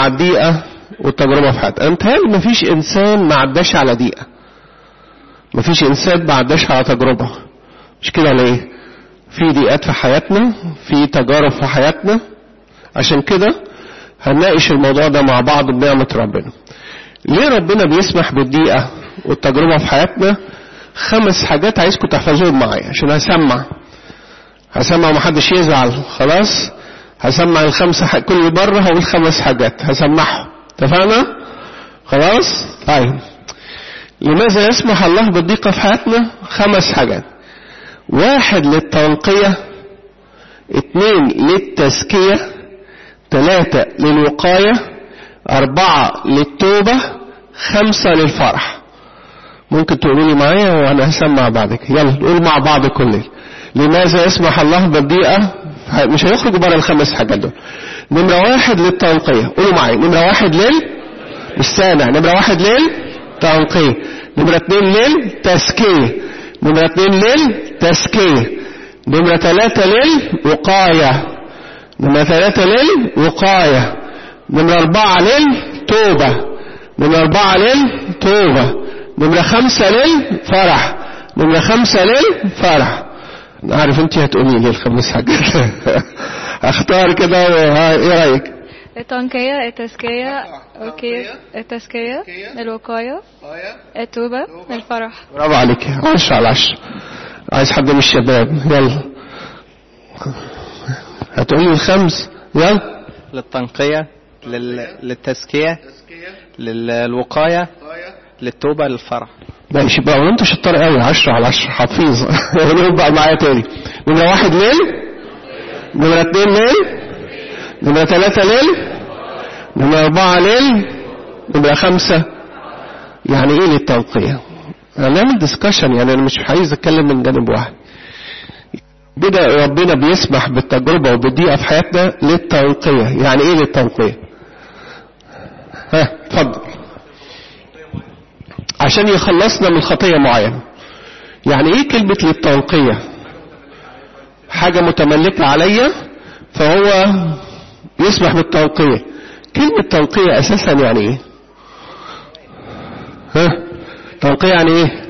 الضيقة والتجربة في حياتنا أنا متهيألي مفيش إنسان ما عداش على ضيقة مفيش إنسان ما عداش على تجربة مش كده ولا إيه؟ في ضيقات في حياتنا في تجارب في حياتنا عشان كده هنناقش الموضوع ده مع بعض بنعمة ربنا ليه ربنا بيسمح بالضيقة والتجربة في حياتنا خمس حاجات عايزكم تحفظوهم معايا عشان هسمع هسمع ومحدش يزعل خلاص هسمع الخمسة ح... كل مرة هقول خمس حاجات هسمعهم اتفقنا خلاص طيب لماذا يسمح الله بالضيقة في حياتنا خمس حاجات واحد للتنقية اثنين للتزكية ثلاثة للوقاية أربعة للتوبة خمسة للفرح ممكن تقولوا لي معايا وانا هسمع بعد كده يلا نقول مع بعض كلنا لماذا يسمح الله بالضيقة مش هيخرجوا بره الخمس حاجات دول نمرة واحد للتنقية قولوا معايا نمرة واحد لل مش سامع نمرة واحد للتنقية نمرة اتنين للتزكية نمرة اتنين للتزكية نمرة ثلاثة للوقاية نمرة ثلاثة للوقاية نمرة أربعة للتوبة نمرة أربعة للتوبة نمرة خمسة للفرح نمرة خمسة للفرح عارف انت هتقولي لي الخمس حاجات اختار كده ايه رايك التنقية التزكية اوكي التزكية الوقاية التوبة الفرح برافو عليك عشرة على عشرة عايز حد من الشباب يلا هتقولي الخمس يلا للتنقية لل... للتزكية للوقاية للتوبة للفرح ماشي بقى وانت شطار قوي 10 على 10 حفيظ قولهم بقى معايا تاني نمرة واحد ليل نمرة اتنين ليل نمرة ثلاثة ليل نمرة أربعة ليل نمرة خمسة يعني ايه للتنقية؟ هنعمل ديسكشن يعني انا مش عايز اتكلم من جانب واحد بدأ ربنا بيسمح بالتجربة وبالضيقة في حياتنا للتنقية يعني ايه للتنقية؟ ها اتفضل عشان يخلصنا من خطية معينة يعني ايه كلمة للتنقية حاجة متملكة عليا فهو يسمح بالتنقية كلمة تنقية اساسا يعني ايه ها تنقية يعني ايه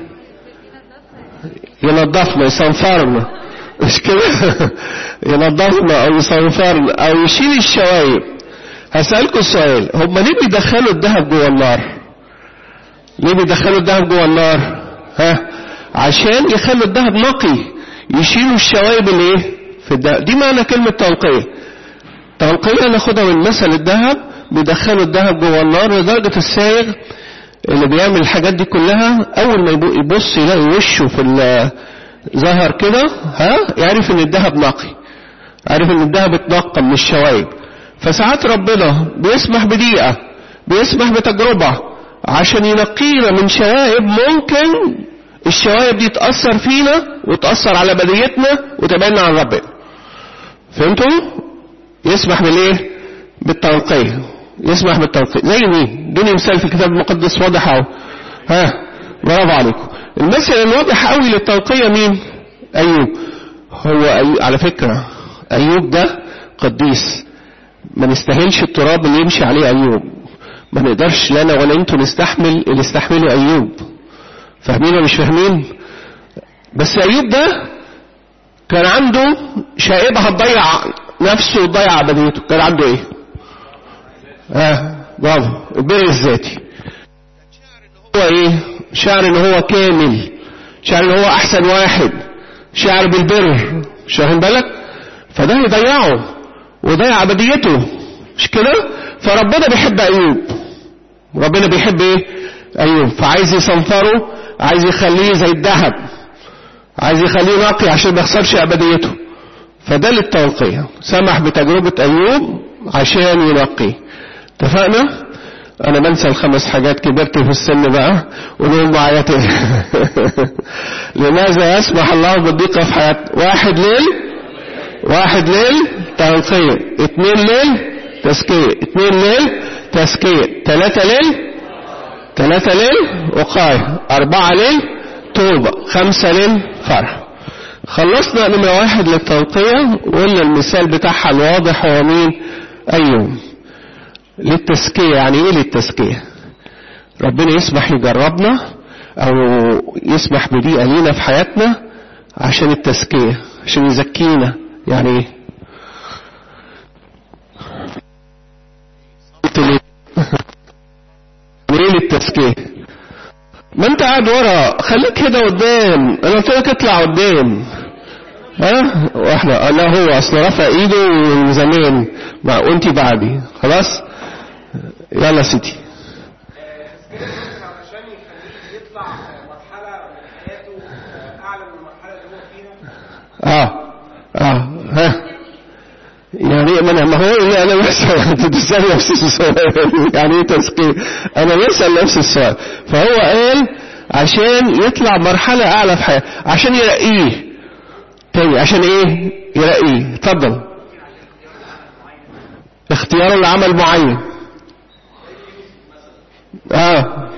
ينظفنا يصنفرنا مش كده ينظفنا او يصنفرنا او يشيل الشوايب هسألكم سؤال هم ليه بيدخلوا الذهب جوه النار ليه بيدخلوا الذهب جوه النار ها عشان يخلوا الذهب نقي يشيلوا الشوايب اللي ايه في الذهب دي معنى كلمة تنقية تنقية ناخدها من مثل الذهب بيدخلوا الذهب جوه النار لدرجة السائغ اللي بيعمل الحاجات دي كلها اول ما يبص يلاقي وشه في ظهر كده ها يعرف ان الذهب نقي عارف ان الذهب اتنقى من الشوايب فساعات ربنا بيسمح بدقيقة بيسمح بتجربة عشان ينقينا من شوائب ممكن الشوائب دي تأثر فينا وتأثر على بديتنا وتبعدنا عن ربنا فهمتوا؟ يسمح بالايه؟ بالتنقية يسمح بالتنقية زي مين؟ ادوني مثال في الكتاب المقدس واضح اهو ها برافو عليكم المثل الواضح قوي للتنقية مين؟ ايوب هو أيوب على فكرة ايوب ده قديس ما نستاهلش التراب اللي يمشي عليه ايوب ما نقدرش لا انا ولا انتوا نستحمل اللي استحمله ايوب فاهمين ولا مش فاهمين بس ايوب ده كان عنده شائبة هتضيع نفسه وتضيع عبديته كان عنده ايه اه برافو البر الذاتي هو ايه شعر ان هو كامل شعر ان هو احسن واحد شعر بالبر مش واخد بالك فده يضيعه ويضيع عبديته مش كده فربنا بيحب ايوب ربنا بيحب ايه ايوب فعايز يصنفره عايز يخليه زي الذهب عايز يخليه نقي عشان ما يخسرش ابديته فده للتنقية سمح بتجربة ايوب عشان ينقيه اتفقنا انا بنسى الخمس حاجات كبرت في السن بقى ولهم معايا تاني لماذا يسمح الله بالضيقة في حياة واحد ليل واحد ليل تنقية اتنين ليل تزكية اتنين ليل تزكية تلاتة ليل تلاتة ليل وقاية أربعة ليل توبة خمسة ليل فرح خلصنا نمرة واحد للتنقية وقلنا المثال بتاعها الواضح هو مين أيوب للتزكية يعني ايه للتزكية ربنا يسمح يجربنا او يسمح بضيقة لينا في حياتنا عشان التزكية عشان يزكينا يعني ايه قلت ليه؟ يعني ايه للتزكية ما انت قاعد ورا خليك كده قدام انا قلت لك اطلع قدام ها واحنا لا هو اصل رفع ايده من زمان ما وانت بعدي خلاص يلا سيدي علشان يخليه يطلع مرحلة من حياته أعلى من المرحلة اللي هو فيها اه اه ها يعني ما انا ما هو اللي انا بسال انت بتسال نفس السؤال يعني ايه تزكيه انا بسال نفس السؤال فهو قال عشان يطلع مرحله اعلى في حياته عشان يرقيه تاني عشان ايه يرقيه اتفضل اختياره لعمل معين اه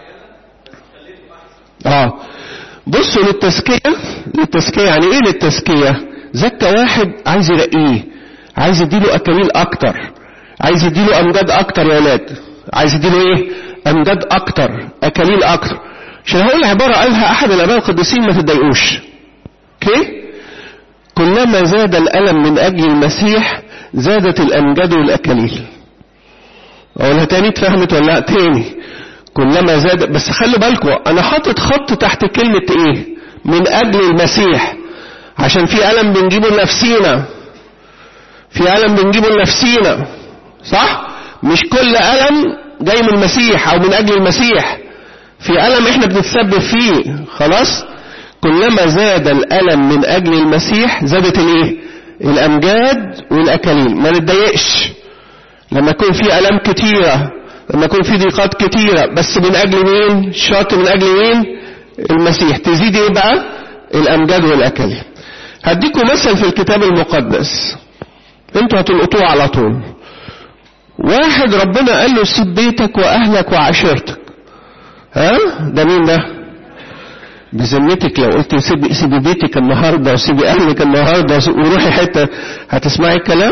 اه بصوا للتزكية للتزكية يعني ايه للتزكية زكى واحد عايز يرقيه عايز يديله اكاليل اكتر عايز يديله امجاد اكتر يا ولاد عايز يديله ايه امجاد اكتر اكاليل اكتر عشان هقول عبارة قالها احد الاباء القديسين ما تتضايقوش اوكي كلما زاد الالم من اجل المسيح زادت الامجاد والاكاليل اقولها تاني اتفهمت ولا لا تاني كلما زاد بس خلي بالكم انا حاطط خط تحت كلمة ايه من اجل المسيح عشان في ألم بنجيبه لنفسينا في ألم بنجيبه لنفسينا صح مش كل ألم جاي من المسيح او من اجل المسيح في ألم احنا بنتسبب فيه خلاص كلما زاد الألم من اجل المسيح زادت الايه الامجاد والاكاليل ما نتضايقش لما يكون في ألم كتيرة لما يكون في ضيقات كتيرة بس من أجل مين شرط من أجل مين المسيح تزيد ايه بقى الأمجاد والأكاليل هديكم مثل في الكتاب المقدس انتوا هتلقطوه على طول واحد ربنا قال له سيب بيتك وأهلك وعشيرتك ها ده مين ده بذمتك لو قلت سيبي سيبي بيتك النهارده وسيبي اهلك النهارده وروحي حته هتسمعي الكلام؟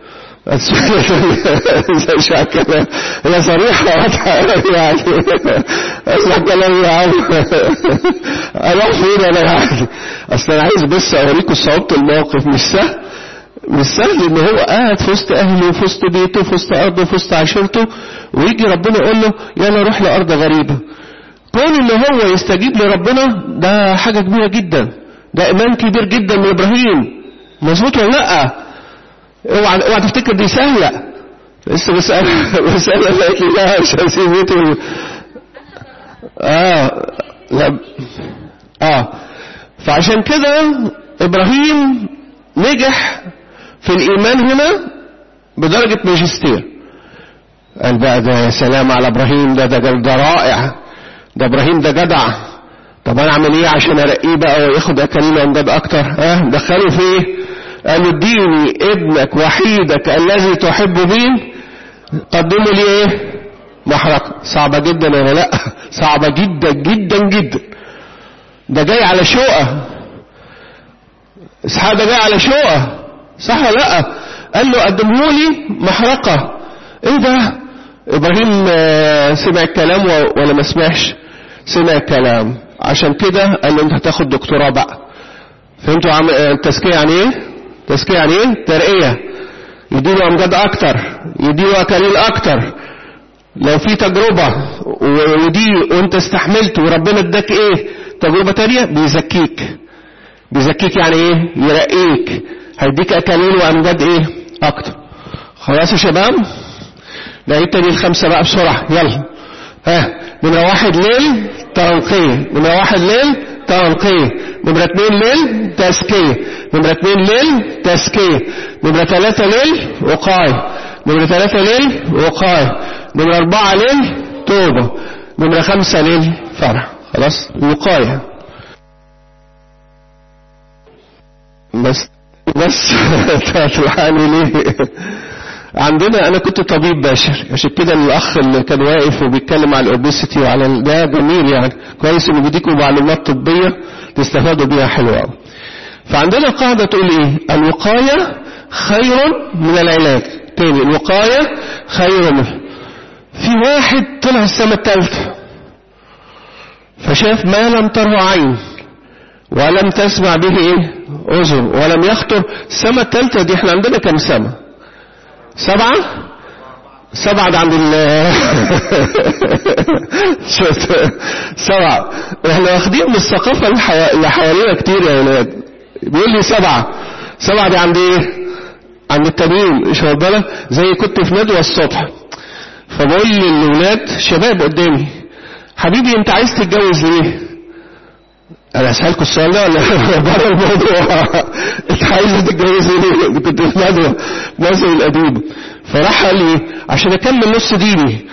مش كلام هي صريحة واضحة يعني اسمع كلام يا عم اروح فين انا يعني اصل انا عايز بس اوريكم صعوبة الموقف مش سهل مش سهل ان هو قاعد في وسط اهله وفي وسط بيته وفي وسط ارضه وفي وسط عشيرته ويجي ربنا يقول له يلا روح لارض غريبة كون ان هو يستجيب لربنا ده حاجة كبيرة جدا ده ايمان كبير جدا من ابراهيم مظبوط ولا لا اوعى اوعى تفتكر دي سهلة لسه بسأل بسأل لقيت لي لا مش هسيب بيته اه لا اه فعشان كده ابراهيم نجح في الايمان هنا بدرجة ماجستير قال بقى ده يا سلام على ابراهيم ده ده ده رائع ده ابراهيم ده جدع طب انا اعمل ايه عشان ارقيه بقى وياخد اكاليل وامجاد اكتر ها أه؟ دخله في ايه قالوا اديني ابنك وحيدك الذي تحب به قدموا لي ايه محرقة صعبة جدا ولا لا صعبة جدا جدا جدا ده جاي على شقة اسحاق ده جاي على شقة صح ولا لا قال له قدموا لي محرقة ايه ده ابراهيم سمع الكلام ولا ما سمعش سمع الكلام عشان كده قال له انت هتاخد دكتوراه بقى فهمتوا عم... التزكية يعني ايه تزكية يعني ايه ترقية يديله امجاد اكتر يديله اكاليل اكتر لو في تجربة ودي وانت استحملت وربنا اداك ايه تجربة تانية بيزكيك بيزكيك يعني ايه يرقيك هيديك اكاليل وامجاد ايه اكتر خلاص يا شباب نعيد تاني الخمسة بقى بسرعة يلا ها نمرة واحد ليل ترنقية نمرة واحد ليل ترنقية نمرة اتنين ليل تزكية نمرة اتنين ليل تزكية نمرة تلاتة ليل وقاية نمرة تلاتة ليل وقاية نمرة أربعة ليل توبة نمرة خمسة ليل فرح خلاص وقاية بس بس تلحقني ليه عندنا انا كنت طبيب بشري عشان كده الاخ اللي كان واقف وبيتكلم على الاوبيسيتي وعلى ده جميل يعني كويس انه بيديكم معلومات طبيه تستفادوا بيها حلوه قوي فعندنا قاعده تقول ايه الوقايه خير من العلاج تاني الوقاية خير منه في واحد طلع السماء الثالثة فشاف ما لم تره عين ولم تسمع به ايه اذن ولم يخطر السماء الثالثة دي احنا عندنا كم سماء سبعة سبعة ده عند ال شفت سبعة احنا واخدين من الثقافة الحي- اللي حوالينا كتير يا ولاد بيقول لي سبعة سبعة دي عند ايه عند التانيين مش واخد بالك زي كنت في ندوة الصبح فبقول للولاد شباب قدامي حبيبي انت عايز تتجوز ليه انا اسالكم السؤال ده ولا بره الموضوع انت عايز تتجوز ليه كنت في ندوه مصر القديم فراح قال لي عشان اكمل نص ديني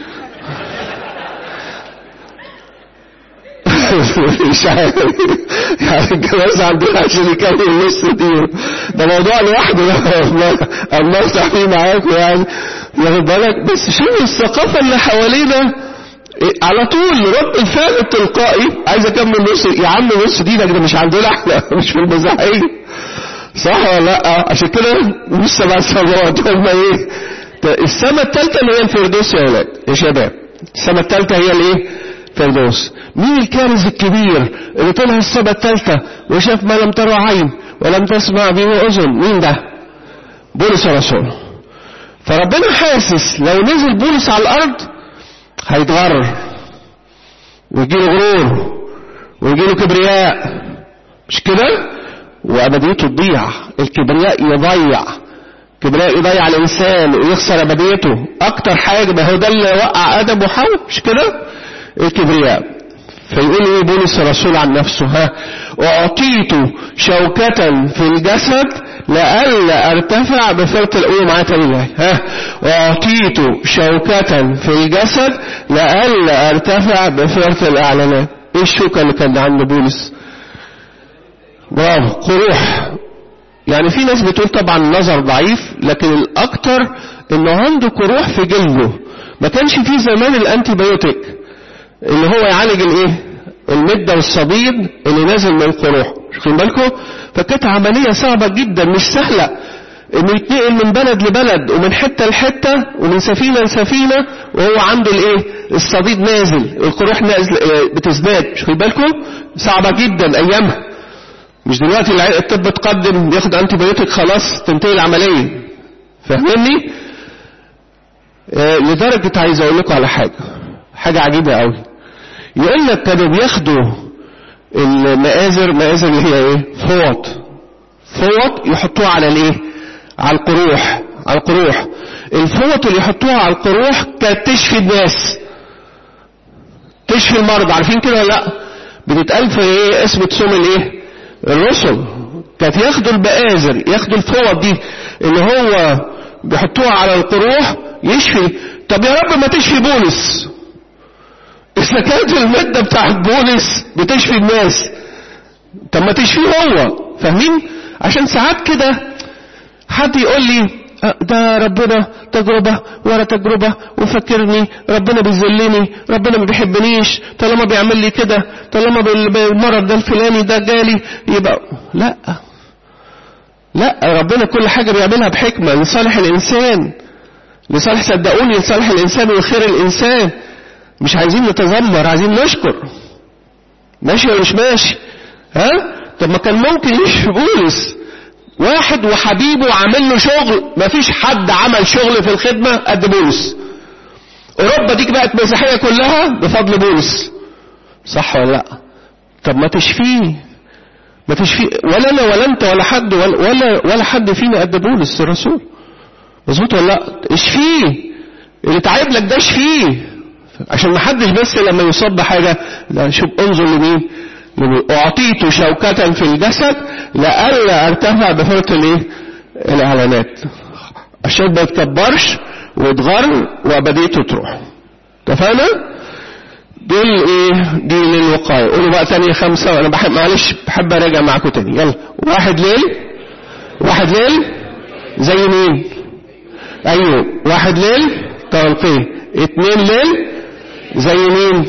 مش عارف يعني الجواز عندنا عشان يكمل نص دينه ده موضوع لوحده ده الله يفتح فيه معاكم يعني واخد بالك بس شوف الثقافه اللي حوالينا إيه، على طول رد الفعل التلقائي عايز اكمل نص يا عم نص دينك ده مش عندنا احنا مش في المزاحيه صح ولا لا عشان كده مش سبع سماوات هم ايه ت- السماء الثالثه اللي هي الفردوس يا ولاد يا شباب السماء الثالثه هي الايه فردوس مين الكارث الكبير اللي طلع السماء الثالثه وشاف ما لم ترى عين ولم تسمع به اذن مين ده بولس الرسول فربنا حاسس لو نزل بولس على الارض هيتغرر ويجيله غرور ويجيله كبرياء مش كده وابديته تضيع الكبرياء يضيع الكبرياء يضيع الانسان ويخسر ابديته اكتر حاجه ما هو ده اللي وقع ادم وحواء مش كده الكبرياء فيقول ايه بولس الرسول عن نفسه ها اعطيت شوكة في الجسد لئلا ارتفع بفرط القوة معايا تاني الله. ها اعطيت شوكة في الجسد لئلا ارتفع بفرط الاعلانات ايه الشوكة اللي كان عند بولس برافو قروح يعني في ناس بتقول طبعا النظر ضعيف لكن الاكتر انه عنده قروح في جلده ما كانش فيه زمان الانتي بايوتيك اللي هو يعالج الايه المدة والصديد اللي نازل من القروح واخدين بالكم فكانت عملية صعبة جدا مش سهلة انه يتنقل من بلد لبلد ومن حتة لحتة ومن سفينة لسفينة وهو عنده الايه الصديد نازل القروح نازل آه، بتزداد واخدين بالكم صعبة جدا ايامها مش دلوقتي الع- الطب اتقدم ياخد انتي بايوتيك خلاص تنتهي العملية فاهمني آه، لدرجة عايز اقول لكم على حاجة حاجة عجيبة قوي يقول لك كانوا بياخدوا المآزر مآزر اللي هي ايه فوط فوط يحطوها على الايه على القروح على القروح الفوط اللي يحطوها على القروح كانت تشفي الناس تشفي المرضى عارفين كده ولا لا بتتقال في ايه اسم تصوم الايه الرسل كانت ياخدوا البآزر ياخدوا الفوط دي اللي هو بيحطوها على القروح يشفي طب يا رب ما تشفي بولس إذا كانت المادة بتاعت بولس بتشفي الناس طب ما تشفيه هو فاهمين عشان ساعات كده حد يقول لي "أه، ده ربنا تجربة ورا تجربة وفكرني ربنا بيذلني ربنا ما بيحبنيش طالما بيعمل لي كده طالما بال- بالمرض ده الفلاني ده جالي يبقى لا لا ربنا كل حاجة بيعملها بحكمة لصالح الإنسان لصالح صدقوني لصالح الإنسان وخير الإنسان مش عايزين نتذمر عايزين نشكر ماشي ولا مش ماشي ها طب ما كان ممكن يشفي بولس واحد وحبيبه عامل له شغل مفيش حد عمل شغل في الخدمة قد بولس اوروبا دي بقت مسيحية كلها بفضل بولس صح ولا لا طب ما تشفيه ما تشفيه ولا انا ولا انت ولا حد ولا ولا, ولا حد فينا قد بولس الرسول مظبوط ولا لا اشفيه اللي تعب لك ده اشفيه عشان ما حدش بس لما يصاب بحاجة لا شوف انظر لمين لمين. اعطيت شوكة في الجسد لألا ارتفع بفرط الايه الاعلانات عشان ما يتكبرش ويتغر وابديته تروح اتفقنا دول ايه دي للوقاية قولوا بقى تاني خمسة انا بحب معلش بحب اراجع معاكم تاني يلا واحد ليل واحد ليل زي مين ايوه واحد ليل تلقيه اتنين ليل زي مين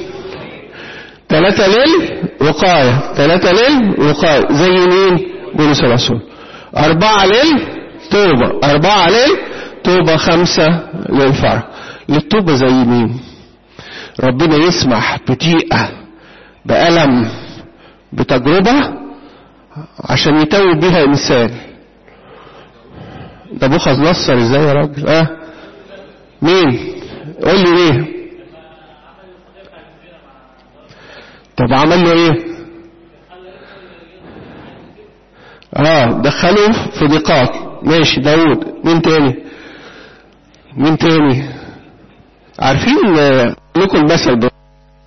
ثلاثة ليل وقاية ثلاثة ليل وقاية زي مين بولس الرسول أربعة ليل توبة أربعة ليل توبة خمسة للفرح للتوبة زي مين ربنا يسمح بضيقة بألم بتجربة عشان يتوب بيها إنسان ده بوخذ نصر ازاي يا راجل اه مين قول لي ليه طب عمل له ايه اه دخلوه في ضيقات ماشي داود مين تاني مين تاني عارفين آه، لكم المثل ده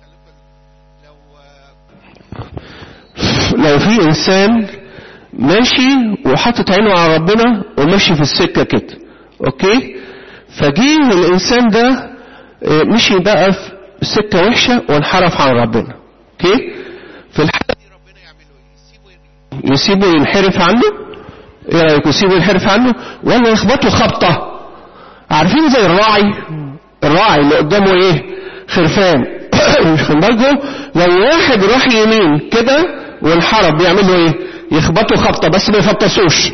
لو في انسان ماشي وحاطط عينه على ربنا وماشي في السكه كده اوكي فجه الانسان ده آه، مشي بقى في سكه وحشه وانحرف عن ربنا اوكي في الحاله دي ربنا يعمله ايه يسيبه ينحرف عنه ايه رايك يسيبه ينحرف عنه ولا يخبطه خبطه عارفين زي الراعي الراعي اللي قدامه ايه خرفان مش خد بالكم لو واحد راح يمين كده وانحرف بيعمل له ايه يخبطه خبطه بس ما يفطسوش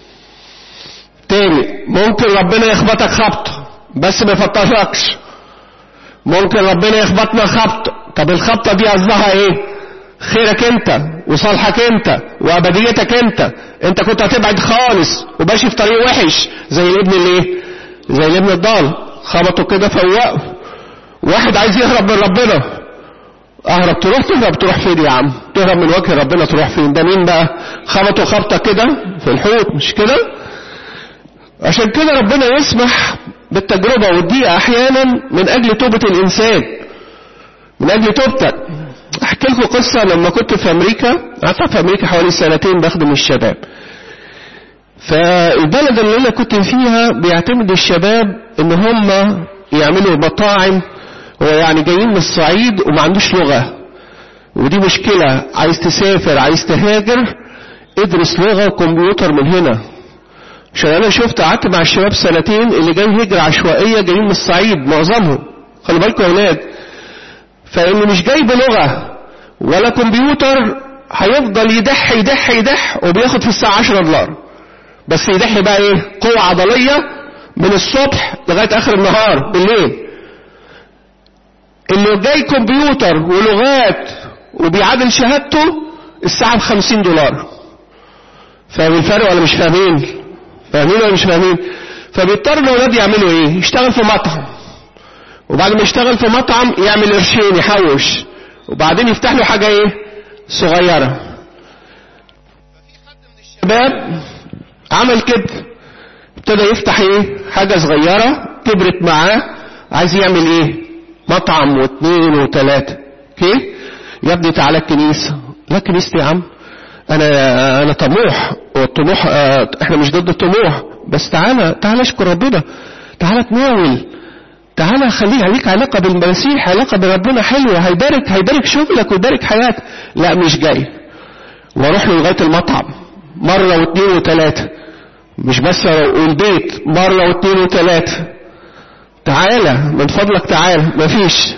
تاني ممكن ربنا يخبطك خبطه بس ما يفطسكش ممكن ربنا يخبطنا خبطه طب الخبطه دي قصدها ايه خيرك انت وصالحك انت وابديتك انت انت كنت هتبعد خالص وماشي في طريق وحش زي الابن اللي ايه زي الابن الضال خبطه كده فوقه واحد عايز يهرب من ربنا اهرب تروح تهرب تروح فين يا عم تهرب من وجه ربنا تروح فين ده مين بقى خبطه خبطه كده في الحوت مش كده عشان كده ربنا يسمح بالتجربة والضيقة احيانا من اجل توبة الانسان من اجل توبتك احكي لكم قصة لما كنت في امريكا قعدت في امريكا حوالي سنتين بخدم الشباب فالبلد اللي انا كنت فيها بيعتمد الشباب ان هم يعملوا مطاعم هو يعني جايين من الصعيد وما عندوش لغة ودي مشكلة عايز تسافر عايز تهاجر ادرس لغة وكمبيوتر من هنا عشان انا شفت قعدت مع الشباب سنتين اللي جاي هجرة عشوائية جايين من الصعيد معظمهم خلي بالكم يا اولاد فاللي مش جاي بلغة ولا كمبيوتر هيفضل يدح يدح يدح وبياخد في الساعة 10 دولار بس يدح بقى ايه قوة عضلية من الصبح لغاية اخر النهار بالليل اللي جاي كمبيوتر ولغات وبيعادل شهادته الساعة بخمسين دولار فاهمين الفرق ولا مش فاهمين فاهمين ولا مش فاهمين فبيضطر الاولاد يعملوا ايه يشتغل في مطعم وبعد ما يشتغل في مطعم يعمل قرشين يحوش وبعدين يفتح له حاجة ايه صغيرة الشباب عمل كده ابتدى يفتح ايه حاجة صغيرة كبرت معاه عايز يعمل ايه مطعم واثنين وثلاثة اوكي يا ابني تعالى الكنيسة لا كنيستي يا عم انا انا طموح والطموح اه احنا مش ضد الطموح بس تعالى تعالى اشكر ربنا تعالى تناول تعالى خليك عليك علاقة بالمسيح علاقة بربنا حلوة هيبارك هيبارك شغلك ويبارك حياتك لا مش جاي واروح له لغاية المطعم مرة واثنين وثلاثة مش بس والبيت مرة واثنين وثلاثة تعالى من فضلك تعالى مفيش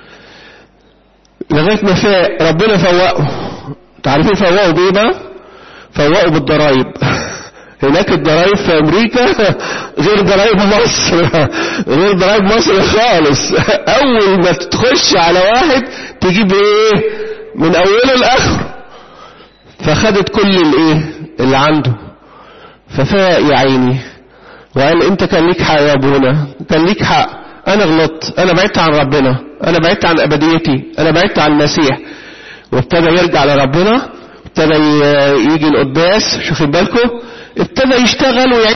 لغاية ما فاق ربنا فوقه تعرفين فوقه بايه بقى فوقه بالضرايب هناك الضرايب في امريكا غير ضرايب مصر غير ضرايب مصر خالص اول ما تخش على واحد تجيب ايه من اوله لاخره فخدت كل الايه اللي عنده ففاق يا عيني وقال انت كان ليك حق يا ابونا كان ليك حق انا غلطت انا بعدت عن ربنا انا بعدت عن ابديتي انا بعدت عن المسيح وابتدى يرجع لربنا ابتدى يجي القداس شوفوا بالكم ابتدى يشتغل ويعيد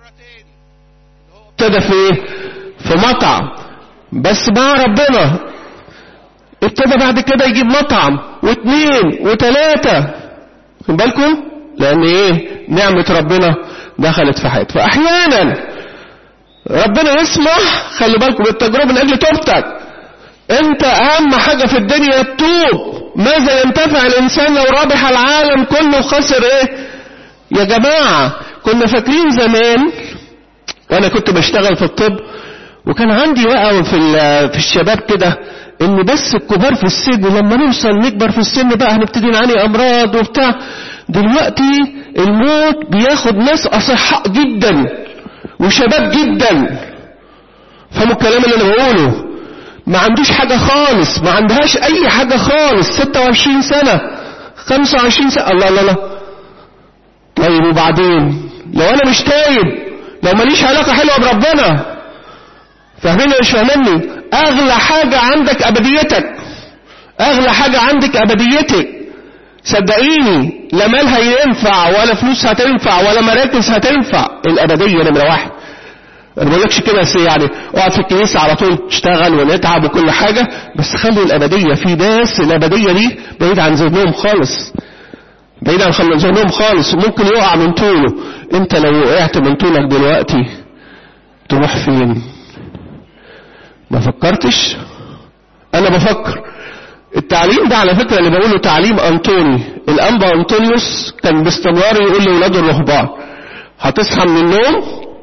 ابتدى في ايه في مطعم بس مع ربنا ابتدى بعد كده يجيب مطعم واثنين وثلاثة خد بالكم لان ايه نعمة ربنا دخلت في حياته فاحيانا ربنا يسمح خلي بالكم بالتجربة من اجل توبتك انت اهم حاجة في الدنيا التوب ماذا ينتفع الانسان لو ربح العالم كله وخسر ايه يا جماعة كنا فاكرين زمان وانا كنت بشتغل في الطب وكان عندي بقى في في الشباب كده ان بس الكبار في السن لما نوصل نكبر في السن بقى هنبتدي نعاني امراض وبتاع دلوقتي الموت بياخد ناس اصحاء جدا وشباب جدا فهموا الكلام اللي انا بقوله ما عندوش حاجة خالص ما عندهاش اي حاجة خالص 26 سنة 25 سنة الله الله الله طيب وبعدين لو انا مش تايب لو ماليش علاقة حلوة بربنا فاهمين ولا مش فاهميني اغلى حاجة عندك ابديتك اغلى حاجة عندك ابديتك صدقيني لا مال هينفع ولا فلوس هتنفع ولا مراكز هتنفع الابدية نمرة واحد انا بقولكش كده بس يعني اقعد في الكنيسة على طول تشتغل ونتعب وكل حاجة بس خلي الابدية في ناس الابدية دي بعيد عن ذهنهم خالص بعيد عن ذهنهم خالص وممكن يقع من طوله انت لو وقعت من طولك دلوقتي تروح فين ما فكرتش انا بفكر التعليم ده على فكرة اللي بقوله تعليم أنطوني الأنبا أنطونيوس كان باستمرار يقول لأولاده الرهبان هتصحى من النوم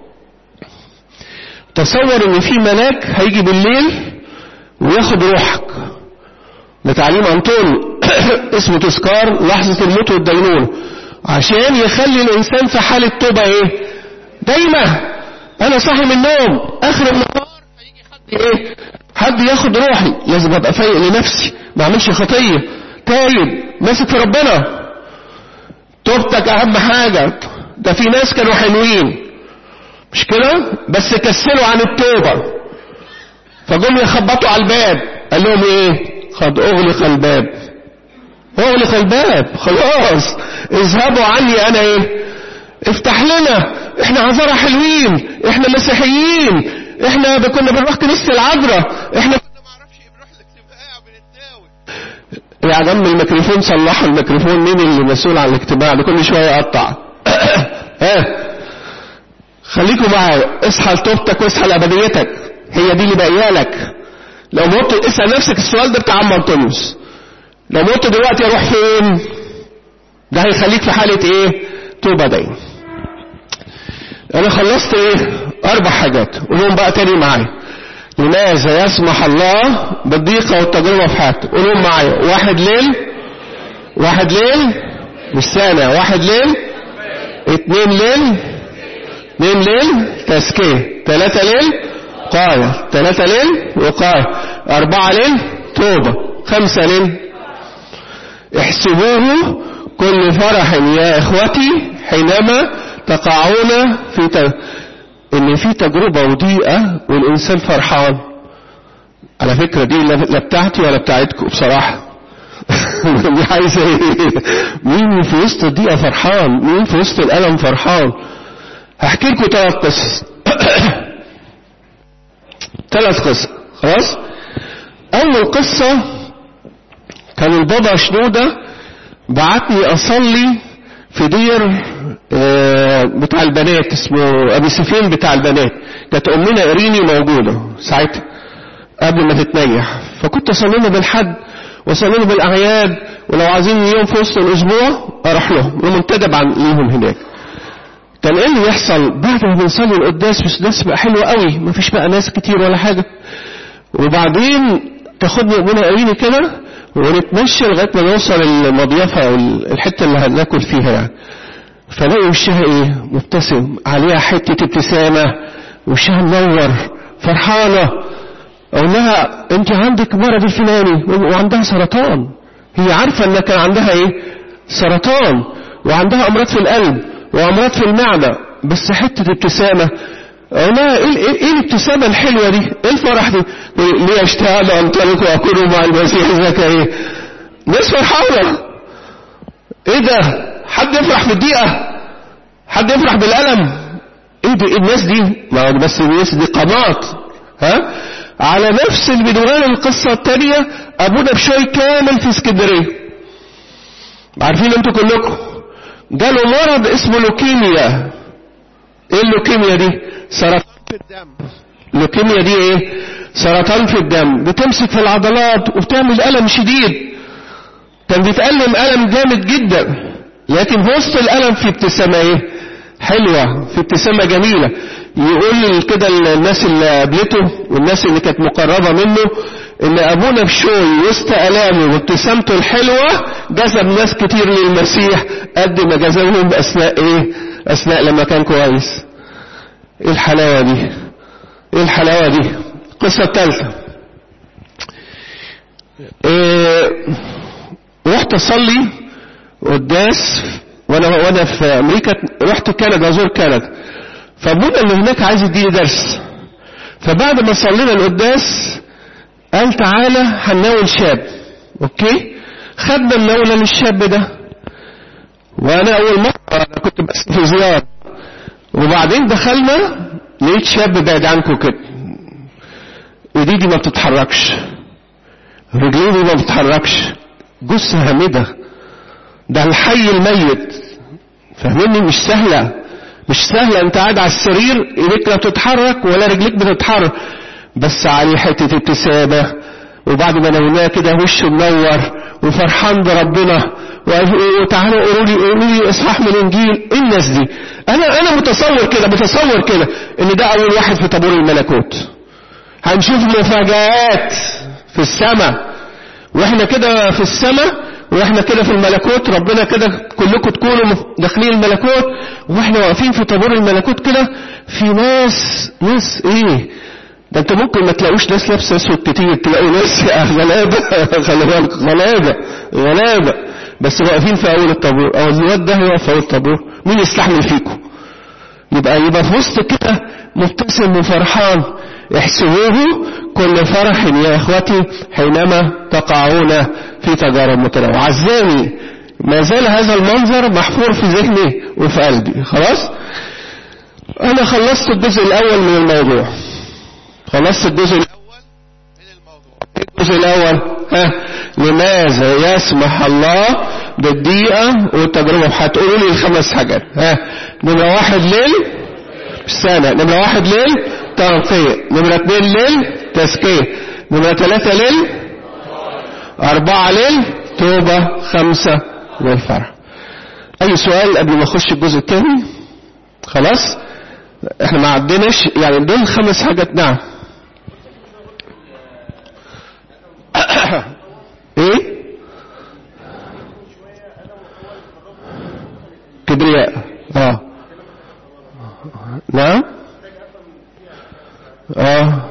تصور ان في ملاك هيجي بالليل وياخد روحك ده تعليم أنطوني اسمه تذكار لحظة الموت والدينونة عشان يخلي الإنسان في حالة توبة إيه دايما أنا صاحي من النوم آخر النهار هيجي حد إيه حد ياخد روحي لازم ابقى فايق لنفسي ما اعملش خطيه تايب ماسك في ربنا توبتك اهم حاجه ده في ناس كانوا حلوين مش كده بس كسلوا عن التوبه فجم يخبطوا على الباب قال لهم ايه قد اغلق الباب اغلق الباب خلاص اذهبوا عني انا ايه افتح لنا احنا عذارى حلوين احنا مسيحيين احنا كنا بنروح كنيسه العذراء احنا كنا ما اعرفش بنروح الاجتماع بنتداول يا جنب الميكروفون صلحوا الميكروفون مين اللي مسؤول عن الاجتماع ده كل شويه يقطع ها خليكم معايا اصحى لتوبتك واصحى لابديتك هي دي اللي باقيه لك لو مت اسال نفسك السؤال ده بتاع عم انطونيوس لو مت دلوقتي اروح فين ده هيخليك في حاله ايه توبه دايما انا خلصت ايه اربع حاجات قولهم بقى تاني معايا لماذا يسمح الله بالضيقة والتجربة في حياتك قولهم معايا واحد ليل واحد ليل مش سنة واحد ليل اتنين ليل اتنين ليل تزكية تلاتة ليل قاية تلاتة ليل وقاية أربعة ليل توبة خمسة ليل احسبوه كل فرح يا إخوتي حينما تقعون في ت... ان في تجربة وضيقة والانسان فرحان على فكرة دي لا بتاعتي ولا بتاعتكم بصراحة دي عايزة ايه مين في وسط الضيقة فرحان مين في وسط الألم فرحان هحكي لكم ثلاث قصص ثلاث قصص خلاص أول قصة كان البابا شنودة بعتني أصلي في دير بتاع البنات اسمه ابي سفين بتاع البنات كانت امنا اريني موجوده ساعتها قبل ما تتنيح فكنت اصلي له بالحد واصلي له بالاعياد ولو عايزين يوم في وسط الاسبوع اروح لهم ومنتدب عن ليهم هناك كان ايه اللي يحصل بعد ما بنصلي القداس بس الناس بقى حلوه قوي ما فيش بقى ناس كتير ولا حاجه وبعدين تاخدني امنا اريني كده ونتمشى لغايه ما نوصل المضيفه او الحته اللي هناكل فيها يعني فلاقي وشها ايه مبتسم عليها حتة ابتسامة وشها منور فرحانة اقول لها انت عندك مرض الفلاني وعندها سرطان هي عارفة ان كان عندها ايه سرطان وعندها امراض في القلب وامراض في المعدة بس حتة ابتسامة اقول لها ايه, إيه, إيه الابتسامة الحلوة دي ايه الفرح دي ليه اشتهى ان انطلق واكون مع المسيح ذاك ايه ناس فرحانة ايه ده حد يفرح بالدقيقة حد يفرح بالألم ايه دي الناس دي ما بس الناس دي قناط ها على نفس المنوال القصة التانية ابونا بشوي كامل في اسكندرية عارفين انتوا كلكم جاله مرض اسمه لوكيميا ايه اللوكيميا دي سرطان في الدم اللوكيميا دي ايه سرطان في الدم بتمسك في العضلات وبتعمل ألم شديد كان بيتألم ألم جامد جدا لكن في وسط الألم في ابتسامة ايه حلوة في ابتسامة جميلة يقول كده الناس اللي قابلته والناس اللي كانت مقربة منه ان ابونا بشوي وسط الامه وابتسامته الحلوة جذب ناس كتير للمسيح قد ما جذبهم اثناء ايه اثناء لما كان كويس ايه الحلاوة دي ايه الحلاوة دي القصة الثالثة إيه رحت اصلي قداس وانا وانا في امريكا رحت كندا ازور كندا فابونا اللي هناك عايز يديني درس فبعد ما صلينا القداس قال تعالى هنناول شاب اوكي خدنا النولة للشاب ده وانا اول مرة انا كنت بس في زيارة وبعدين دخلنا لقيت شاب بعيد عنكم كده ايدي دي ما بتتحركش رجليه دي ما بتتحركش جثة هامدة ده الحي الميت فاهمني مش سهلة مش سهلة انت قاعد على السرير ايديك لا بتتحرك ولا رجليك بتتحرك بس عليه حتة ابتسامة وبعد ما نوناه كده وشه منور وفرحان بربنا وتعالوا قولوا لي قولوا لي اصحاح من الانجيل ايه الناس دي انا انا متصور كده متصور كده ان ده اول واحد في طابور الملكوت هنشوف مفاجآت في السماء واحنا كده في السماء واحنا كده في الملكوت ربنا كده كلكم تكونوا داخلين الملكوت واحنا واقفين في طابور الملكوت كده في ناس ناس ايه ده انت ممكن ما تلاقوش ناس لابسه اسود كتير تلاقوا ناس غلابه خلي بالك غلابه غلابه بس واقفين في اول الطابور او الواد ده واقف في اول الطابور مين يستحمل فيكم يبقى يبقى في وسط كده مبتسم وفرحان احسبوه كل فرح يا اخوتي حينما تقعون في تجارب متنوعه عزاني ما زال هذا المنظر محفور في ذهني وفي قلبي خلاص انا خلصت الجزء الاول من الموضوع خلصت الجزء الاول من الموضوع الجزء الاول ها لماذا يسمح الله بالضيقه والتجربه هتقولوا لي الخمس حاجات ها نمره واحد ليل سنة نمرة واحد ليل تنقية نمرة اتنين ليل تزكية نمرة ثلاثة ليل أربعة ليل توبة خمسة للفرح أي سؤال قبل ما أخش الجزء الثاني خلاص احنا ما عدناش يعني دول خمس حاجات نعم ايه كبرياء اه نعم اه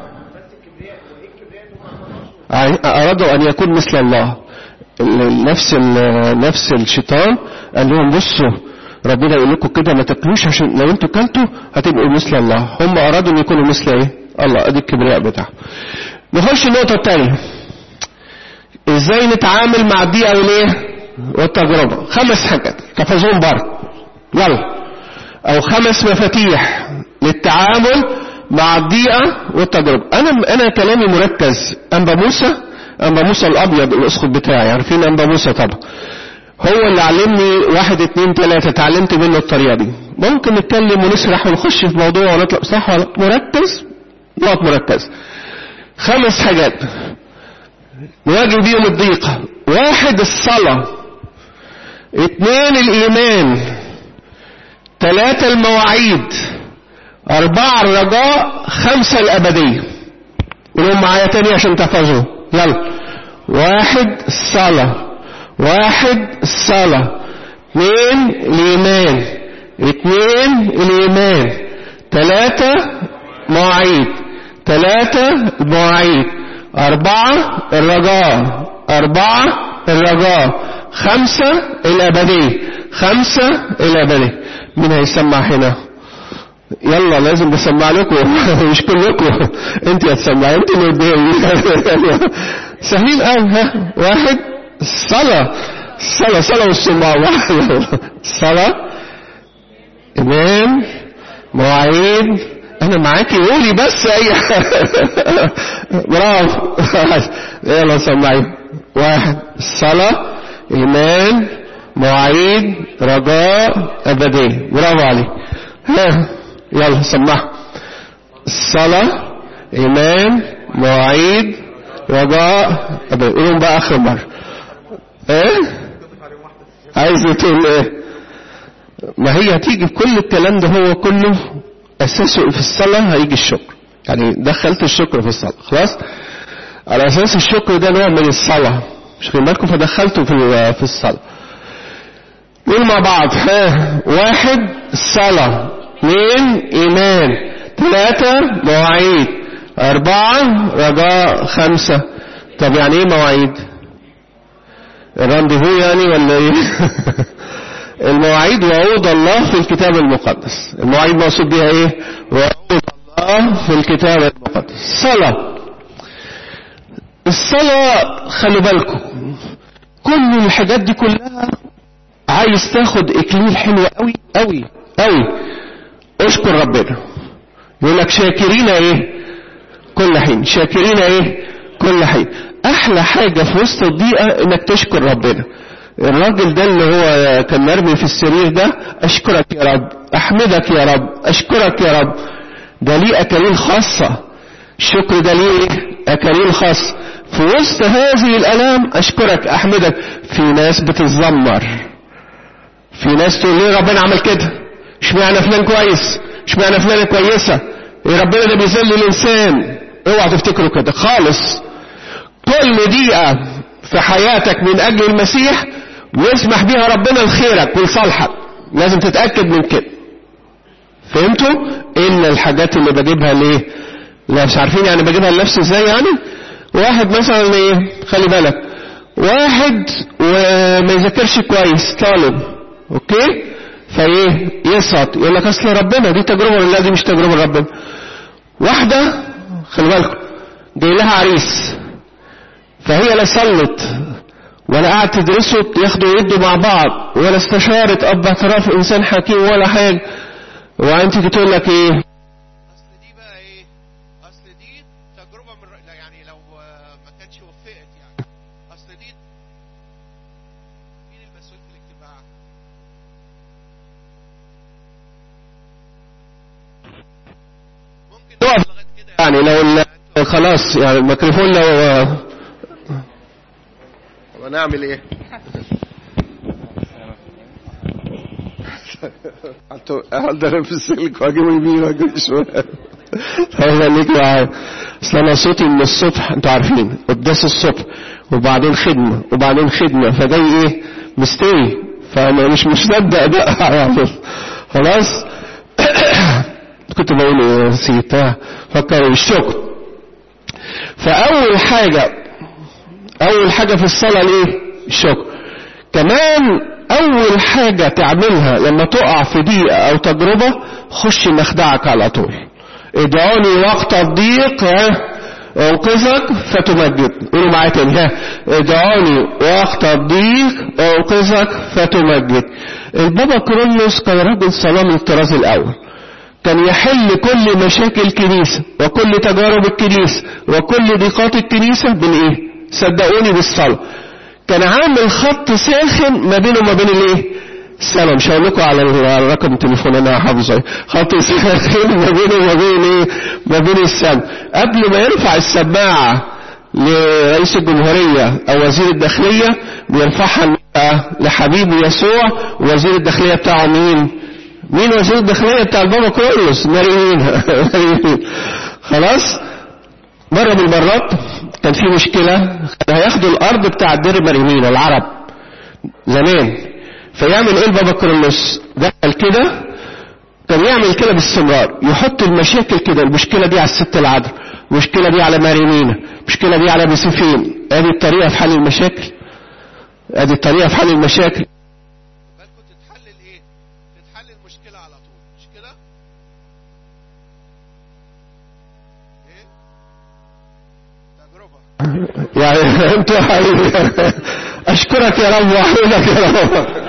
أرادوا أن يكون مثل الله نفس نفس الشيطان قال لهم بصوا ربنا يقول لكم كده ما تاكلوش عشان لو انتوا كلتوا هتبقوا مثل الله هم أرادوا أن يكونوا مثل إيه الله أدي الكبرياء بتاعهم نخش النقطة الثانية ازاي نتعامل مع الضيقة والايه والتجربة خمس حاجات تحفظوهم برضه يلا او خمس مفاتيح للتعامل مع الضيقة والتجربة انا انا كلامي مركز انبا موسى انبا موسى الابيض الاسقف بتاعي عارفين انبا موسى طبعا هو اللي علمني واحد اتنين تلاتة اتعلمت منه الطريقة دي ممكن نتكلم ونسرح ونخش في موضوع ونطلع صح ولا مركز نقط مركز خمس حاجات نواجه بيهم الضيقة واحد الصلاة اتنين الايمان ثلاثة المواعيد أربعة الرجاء خمسة الأبدية قولوا معايا تاني عشان تحفظوا يلا واحد الصلاة واحد الصلاة اثنين الإيمان اثنين الإيمان ثلاثة مواعيد ثلاثة المواعيد أربعة الرجاء أربعة الرجاء خمسة الأبدية خمسة الأبدية مين هيسمع هنا يلا لازم بسمع لكم مش كلكم انت هتسمع انت اللي سهلين قوي ها واحد الصلاة الصلاة صلاة والسماع واحد الصلاة إمام مواعيد أنا معاكي قولي بس أي برافو يلا سمعي واحد الصلاة إيمان مواعيد رجاء أبدية برافو عليك ها يلا سمعها الصلاة إيمان مواعيد رجاء أبدية قولهم بقى آخر مرة إيه عايز تقول إيه ما هي هتيجي كل الكلام ده هو كله أساسه في الصلاة هيجي الشكر يعني دخلت الشكر في الصلاة خلاص على أساس الشكر ده نوع من الصلاة مش خلي بالكم فدخلته في في الصلاة نقول مع بعض ها واحد صلاة اثنين إيمان ثلاثة مواعيد أربعة رجاء خمسة طب يعني إيه مواعيد؟ الرانديفو يعني ولا إيه؟ المواعيد وعود الله في الكتاب المقدس المواعيد مقصود بها إيه؟ وعود الله في الكتاب المقدس صلاة الصلاة خلوا بالكم كل الحاجات دي كلها عايز تاخد اكليل حلو قوي قوي قوي اشكر ربنا يقول لك شاكرين ايه كل حين شاكرين ايه كل حين احلى حاجة في وسط الضيقة انك تشكر ربنا الراجل ده اللي هو كان مرمي في السرير ده اشكرك يا رب احمدك يا رب اشكرك يا رب ده ليه اكاليل خاصة الشكر ده ليه اكاليل خاصة في وسط هذه الالام اشكرك احمدك في ناس بتتذمر في ناس تقول ليه ربنا عمل كده اشمعنى فلان كويس اشمعنى فلانة كويسة ايه ربنا ده بيذل الانسان اوعى تفتكروا كده خالص كل دقيقة في حياتك من اجل المسيح ويسمح بيها ربنا لخيرك ولصالحك لازم تتأكد من كده فهمتوا ان الحاجات اللي بجيبها ليه لا مش عارفين يعني بجيبها لنفسي ازاي يعني واحد مثلا ايه خلي بالك واحد وما يذاكرش كويس طالب اوكي فايه يسقط يقول لك اصل ربنا دي تجربه ولا دي مش تجربه ربنا واحده خلي بالكم جاي لها عريس فهي لا صلت ولا قعدت تدرسوا ياخدوا يدوا مع بعض ولا استشارت اب اعتراف انسان حكيم ولا حاجه وانت تقول لك ايه اصل دي بقى ايه اصل دي تجربه من لا يعني لو آه، ما كانتش وفقت يعني اصل دي مين المسؤول في الاجتماع ممكن تقف. نوصل لغايه كده يعني لو ال- خلاص يعني الميكروفون لو طب هنعمل ايه؟ اقدر في السلك واجيب يمين واجيب شمال خليك معايا اصل انا صوتي من الصبح انتوا عارفين قداس الصبح وبعدين خدمه وبعدين خدمه فجاي ايه مستوي فانا مش مصدق بقى يعني خلاص كنت بقول ايه نسيتها فكروا الشكر فاول حاجه اول حاجه في الصلاه ليه الشكر كمان اول حاجه تعملها لما تقع في ضيقه او تجربه خش مخدعك على طول ادعوني وقت الضيق ها انقذك فتمجد قولوا معايا تاني ها ادعوني وقت الضيق انقذك فتمجد البابا كرولوس كان راجل صلاه من الطراز الاول كان يحل كل مشاكل الكنيسة وكل تجارب الكنيسة وكل ضيقات الكنيسة بالايه صدقوني بالصلاة كان عامل خط ساخن ما بينه وما بين الايه الصلاة مش هقول لكم على ال- على رقم التليفون انا حافظه خط ساخن ما بينه وما بين ايه ما بين السماء قبل ما يرفع السماعة لرئيس الجمهورية او وزير الداخلية بيرفعها لحبيبه يسوع ووزير الداخلية بتاعه مين مين وزير الداخلية بتاع البابا كرولوس ماريين خلاص مرة من المرات كان في مشكلة كان هياخدوا الأرض بتاع دير مريمين العرب زمان فيعمل ايه البابا كرولوس دخل كده كان يعمل كده باستمرار يحط المشاكل كده المشكلة دي على الست العذراء المشكلة دي على ماريمينا المشكلة دي على بيسفين ادي الطريقة في حل المشاكل ادي الطريقة في حل المشاكل بالكم تتحلل ايه تتحل المشكله على طول مش كده ايه تجربه يعني انتوا حبيبي اشكرك يا رب واحمدك يا رب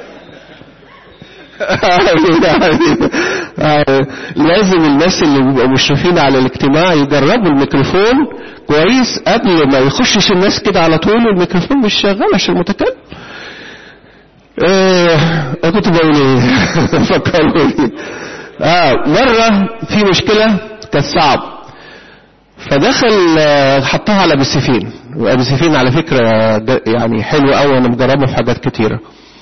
حبيبي، حبيبي. آه، لازم الناس اللي بيبقوا مشرفين على الاجتماع يجربوا الميكروفون كويس قبل ما يخشش الناس كده على طول والميكروفون مش شغال عشان المتكلم ايه انا كنت بقول ايه فكروني اه مره في مشكله كانت صعب فدخل آه، حطها على بسيفين وابسيفين على فكرة ج- يعني حلو قوي انا مجربه في حاجات كتيرة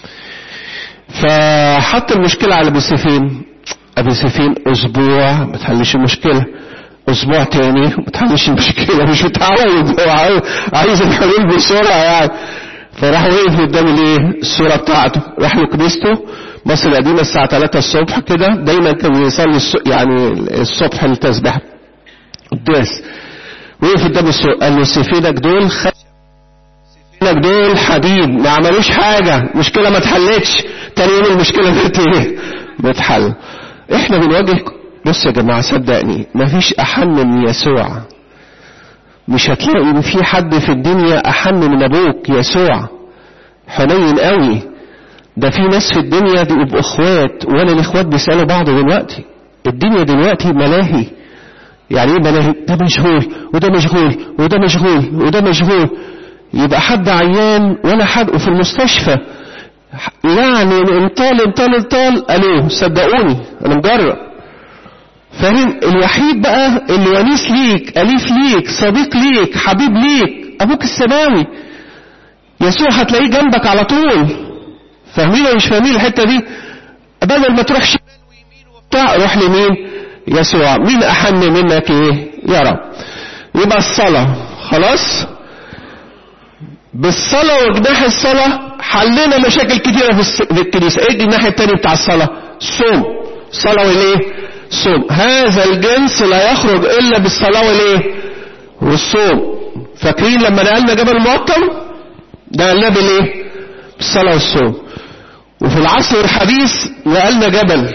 فحط المشكلة على بسيفين ابسيفين اسبوع ما تحلش المشكلة اسبوع تاني ما تحلش المشكلة مش متعود هو عايز- عايز الحلول بسرعة يعني فراح وقف قدام الايه الصورة بتاعته راح لكنيسته مصر القديمة الساعة 3 الصبح كده دايما كان يصلي الص- يعني الصبح التسبيح قداس وقف قدام الصورة قال له سيفينك دول خ... سيفينك دول حديد ما عملوش حاجة مشكلة ما اتحلتش تاني يوم المشكلة بقت ايه بتحل احنا بنواجه بص يا جماعة صدقني مفيش أحن من يسوع مش هتلاقي ان في حد في الدنيا احن من ابوك يسوع حنين قوي ده في ناس في الدنيا دي يبقوا اخوات ولا الاخوات بيسالوا بعض دلوقتي الدنيا دلوقتي ملاهي يعني ايه ملاهي ده مشغول وده مشغول وده مشغول وده مشغول يبقى حد عيان ولا حد في المستشفى يعني انطال انطال انطال الو صدقوني انا مجرب فاهم الوحيد بقى اللي ونيس ليك أليف ليك صديق ليك حبيب ليك أبوك السماوي يسوع هتلاقيه جنبك على طول فاهمين ولا مش فاهمين الحتة دي بدل ما تروح شمال ويمين وبتاع روح لمين يسوع مين أحن منك إيه يا رب يبقى الصلاة خلاص بالصلاة وجناح الصلاة حلنا مشاكل كتيرة في الس- في الكنيسة ايه الجناح التاني بتاع الصلاة الصوم الصلاة والايه الصوم هذا الجنس لا يخرج الا بالصلاة والايه والصوم فاكرين لما نقلنا جبل المقطم ده قلناه بالايه بالصلاة والصوم وفي العصر الحديث نقلنا جبل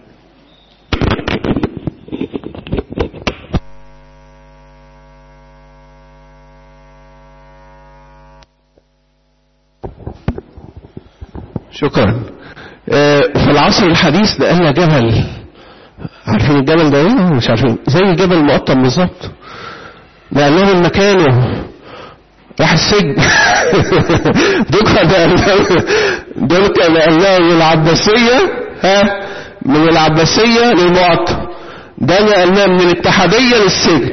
شكرا آه، في العصر الحديث نقلنا جبل عارفين الجبل ده ايه مش عارفين زي جبل المقطم بالظبط نقلناه من مكانه راح السجن دول كان نقلناه- دول كان نقلناه من العباسية ها من العباسية للمقطم ده نقلناه من الاتحادية للسجن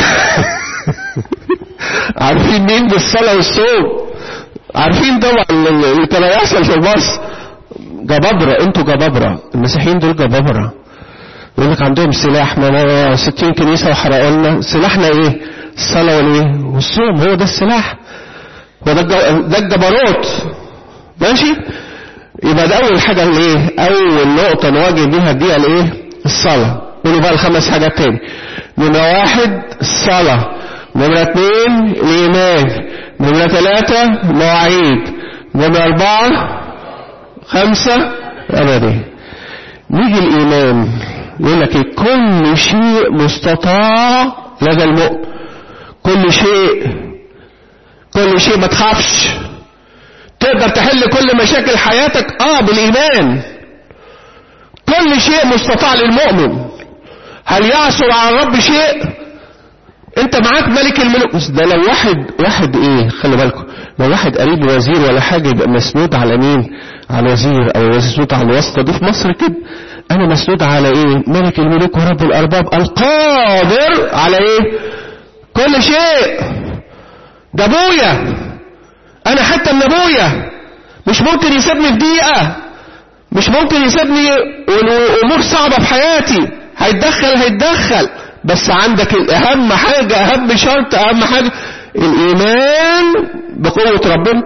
عارفين مين بالصلاة والصوم عارفين طبعا اللي كان هيحصل في مصر جبابرة انتوا جبابرة المسيحيين دول جبابرة يقول لك عندهم سلاح ما 60 كنيسة وحرقوا لنا سلاحنا ايه الصلاة والايه والصوم هو ده السلاح هو ده الج- ده الجبروت ماشي يبقى ده اول حاجة الايه اول نقطة نواجه بيها دي الايه الصلاة قولوا بقى الخمس حاجات تاني نمرة واحد الصلاة نمرة اثنين الإيمان نمرة ثلاثة مواعيد نمرة أربعة خمسة أبدي نيجي الإيمان يقول لك إيه؟ كل شيء مستطاع لدى المؤمن كل شيء كل شيء ما تخافش تقدر تحل كل مشاكل حياتك اه بالايمان كل شيء مستطاع للمؤمن هل يعثر على الرب شيء انت معاك ملك الملوك بس ده لو واحد واحد ايه خلي بالكم لو واحد قريب وزير ولا حاجه يبقى مسنود على مين على وزير او مسنود على الواسطه دي في مصر كده انا مسنود على ايه ملك الملوك ورب الارباب القادر على ايه كل شيء ده ابويا انا حتى من ابويا مش ممكن يسيبني في دقيقه مش ممكن يسيبني والامور صعبه في حياتي هيتدخل هيتدخل بس عندك الاهم حاجه اهم شرط اهم حاجه الايمان بقوه ربنا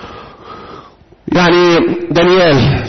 يعني دانيال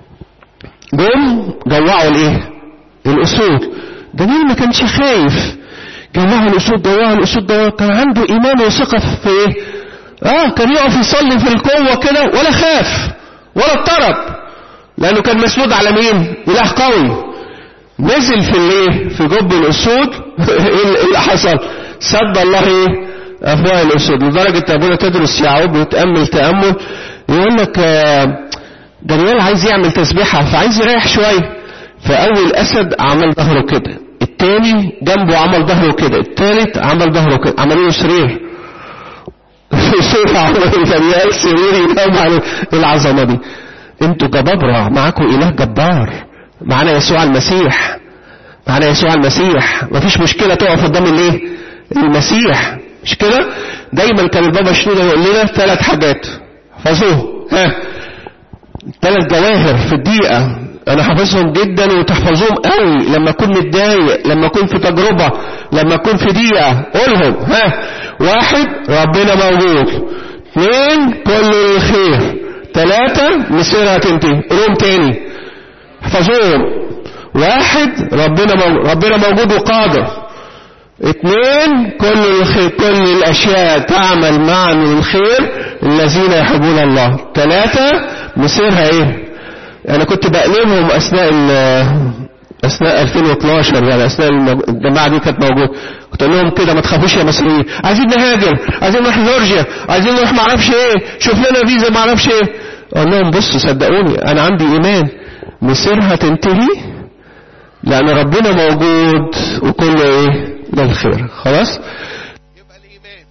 جم جوعوا الايه الاسود دانيال ما كانش خايف جوعوا الاسود جوعوا الاسود جوعوا كان عنده ايمان وثقه في ايه اه كان يقف يصلي في القوه كده ولا خاف ولا اضطرب لانه كان مسنود على مين اله قوي نزل في الايه في جب الاسود ايه اللي حصل سد الله ايه افواه الاسود لدرجه ابونا تدرس يعقوب ويتامل تامل يقول لك آه، دانيال عايز يعمل تسبيحه فعايز يريح شويه فاول اسد عمل ظهره كده التاني جنبه عمل ظهره كده التالت عمل ظهره كده عملوا له سرير سرير عمل دانيال سرير ينام على العظمه دي انتوا جبابره معاكم اله جبار معانا يسوع المسيح معانا يسوع المسيح مفيش مشكله تقف قدام الايه المسيح مش كده دايما كان البابا شنودة يقول لنا ثلاث حاجات احفظوه ها ثلاث جواهر في الدقيقة أنا حافظهم جدا وتحفظوهم قوي لما أكون متضايق لما أكون في تجربة لما أكون في دقيقة قولهم ها واحد ربنا موجود اثنين كل الخير ثلاثة مسيرها تنتهي قولهم تاني احفظوهم واحد ربنا مو... ربنا موجود وقادر اثنين كل الخير كل الاشياء تعمل معا للخير الذين يحبون الله ثلاثة مسيرها ايه انا كنت بقلبهم اثناء ال- اثناء 2012 يعني اثناء المج- الجماعه دي كانت موجوده كنت اقول لهم كده ما تخافوش يا مصريين عايزين نهاجر عايزين نروح جورجيا عايزين نروح ما اعرفش ايه شوف لنا فيزا ما اعرفش ايه اقول لهم بصوا صدقوني انا عندي ايمان مسيرها تنتهي لان ربنا موجود وكله ايه للخير خلاص يبقى الايمان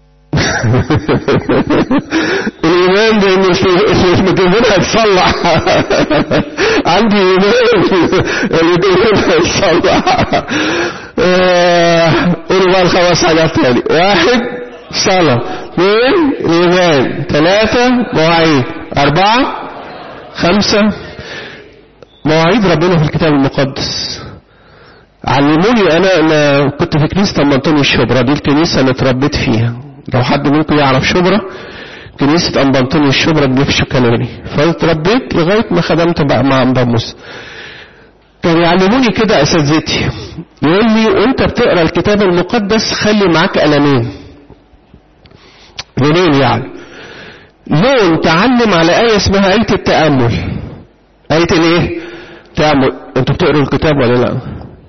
الايمان بان المتلفون هيتصلح عندي ايمان المتلفون هيتصلح آه، قولوا بقى الخمس حاجات تاني واحد صلاة اثنين ايمان ثلاثة مواعيد أربعة خمسة مواعيد ربنا في الكتاب المقدس علموني انا انا كنت في كنيسه ام انطونيو الشبرا دي الكنيسه اللي اتربيت فيها لو حد منكم يعرف شبرا كنيسه ام انطونيو الشبرا اللي في شكلاني فاتربيت لغايه ما خدمت بقى مع ام موسى كانوا يعلموني كده اساتذتي يقول لي وانت بتقرا الكتاب المقدس خلي معاك قلمين لونين يعني لون تعلم على آية اسمها آية التأمل آية الايه؟ تأمل انتوا بتقروا الكتاب ولا لا؟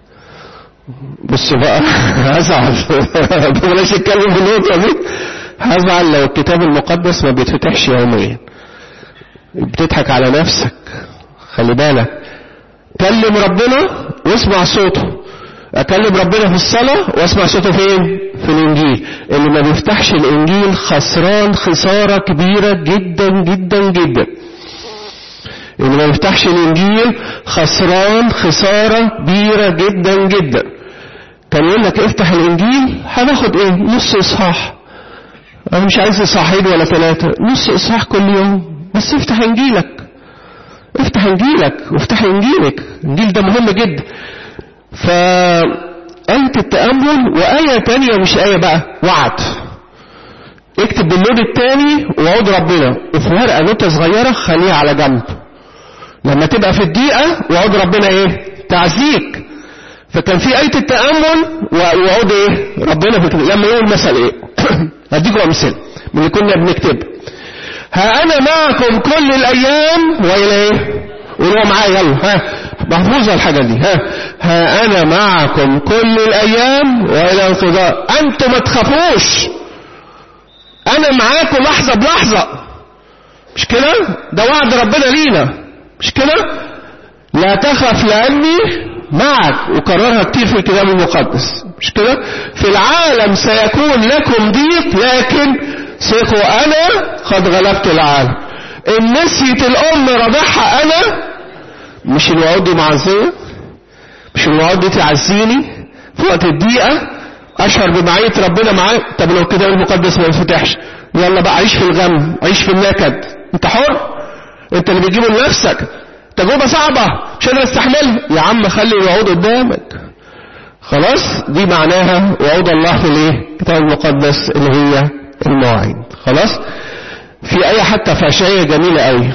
بص بقى هزعل بلاش اتكلم في النقطة دي هزعل لو الكتاب المقدس ما بيتفتحش يوميا بتضحك على نفسك خلي بالك كلم ربنا واسمع صوته اكلم ربنا في الصلاة واسمع صوته فين في الانجيل اللي ما بيفتحش الانجيل خسران خسارة كبيرة جدا جدا جدا اللي ما بيفتحش الانجيل خسران خسارة كبيرة جدا جدا كان يقول لك افتح الانجيل هناخد ايه نص اصحاح انا مش عايز اصحاحين ولا ثلاثة نص اصحاح كل يوم بس افتح انجيلك افتح انجيلك وافتح انجيلك الانجيل ده مهم جدا فآية التأمل وآية تانية مش آية بقى وعد اكتب باللون التاني وعود ربنا وفي ورقة نوتة صغيرة خليها على جنب لما تبقى في الدقيقة وعود ربنا ايه تعزيك فكان في آية التأمل وعود ايه ربنا في الكتاب لما يقول مثل ايه هديكم امثله من اللي كنا بنكتب ها انا معكم كل الايام والى ايه قولوا معايا يلا ها محفوظه الحاجه دي ها ها انا معكم كل الايام والى انقضاء انتم ما تخافوش انا معاكم لحظه بلحظه مش كده ده وعد ربنا لينا مش كده لا تخف لاني معك وكررها كتير في الكتاب المقدس مش كده في العالم سيكون لكم ضيق لكن ثقوا انا قد غلبت العالم ان نسيت الام رضعها انا مش الوعود دي معزيه مش الوعود دي تعزيني في وقت الضيقه اشعر بمعيه ربنا معايا طب لو الكتاب المقدس ما ينفتحش يلا بقى عيش في الغم عيش في النكد انت حر انت اللي بتجيبه لنفسك تجربة صعبة مش قادر استحملها يا عم خلي الوعود قدامك خلاص دي معناها وعود الله في الايه الكتاب المقدس اللي هي المواعيد خلاص في آية حتى في أشعية جميلة قوي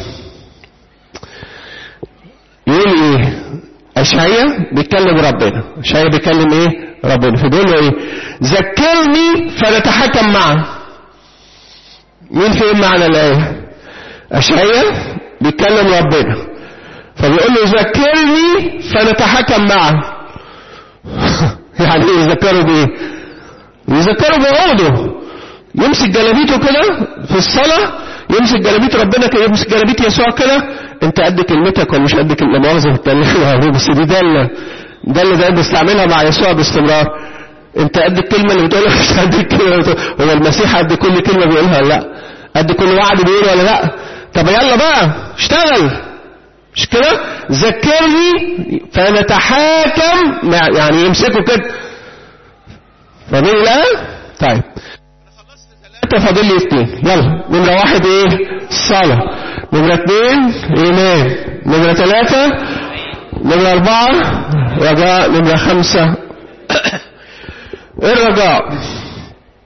يقول ايه أشعية بيتكلم ربنا أشعية بيتكلم ايه ربنا فبيقول له ايه ذكرني فنتحكم معه مين فين معنى الآية أشعية بيتكلم ربنا فبيقول له ذكرني فنتحكم معه يعني ايه يذكره بايه يذكره بوعوده يمسك جلابيته كده في الصلاة يمسك جلابيت ربنا كده يمسك جلابيت يسوع كده انت قد كلمتك ولا مش قد كلمة مؤاخذة في التاريخ بس دي دالة دالة ده بيستعملها مع يسوع باستمرار انت قد الكلمة اللي بتقولها مش قد الكلمة اللي بتقولها هو المسيح قد كل كلمة بيقولها ولا لا قد كل وعد بيقوله ولا لا طب يلا بقى اشتغل مش كده ذكرني فنتحاكم مع يعني يمسكوا كده فاهمين الآن طيب انت فاضل لي اثنين يلا نمرة واحد ايه الصلاة نمرة اثنين ايمان نمرة ثلاثة نمرة اربعة رجاء نمرة خمسة الرجاء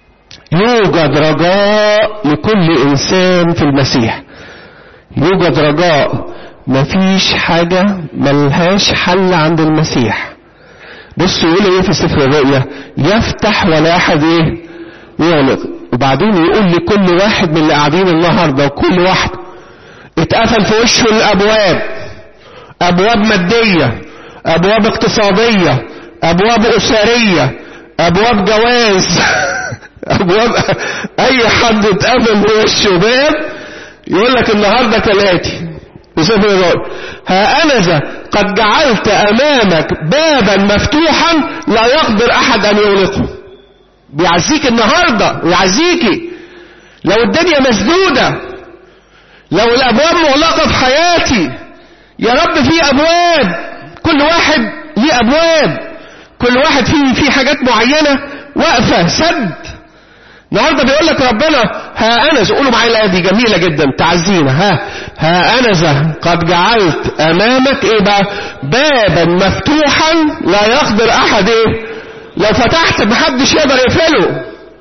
يوجد رجاء لكل انسان في المسيح يوجد رجاء مفيش حاجة ملهاش حل عند المسيح بص يقول ايه في سفر الرؤيا يفتح ولا احد ايه يغلق وبعدين يقول لكل واحد من اللي قاعدين النهارده وكل واحد اتقفل في وشه الابواب ابواب ماديه ابواب اقتصاديه ابواب اسريه ابواب جواز ابواب اي حد اتقفل في وشه باب يقول لك النهارده كالاتي بسفر الرؤيا ها أنا ذا قد جعلت أمامك بابا مفتوحا لا يقدر أحد أن يغلقه بيعزيك النهاردة ويعزيكي لو الدنيا مسدودة لو الأبواب مغلقة في حياتي يا رب في أبواب كل واحد ليه أبواب كل واحد فيه في حاجات معينة واقفة سد النهارده بيقول لك ربنا ها انا قولوا معايا الايه دي جميله جدا تعزينا ها ها انا ذا قد جعلت امامك ايه بقى بابا مفتوحا لا يقدر احد ايه لو فتحت محدش يقدر يقفله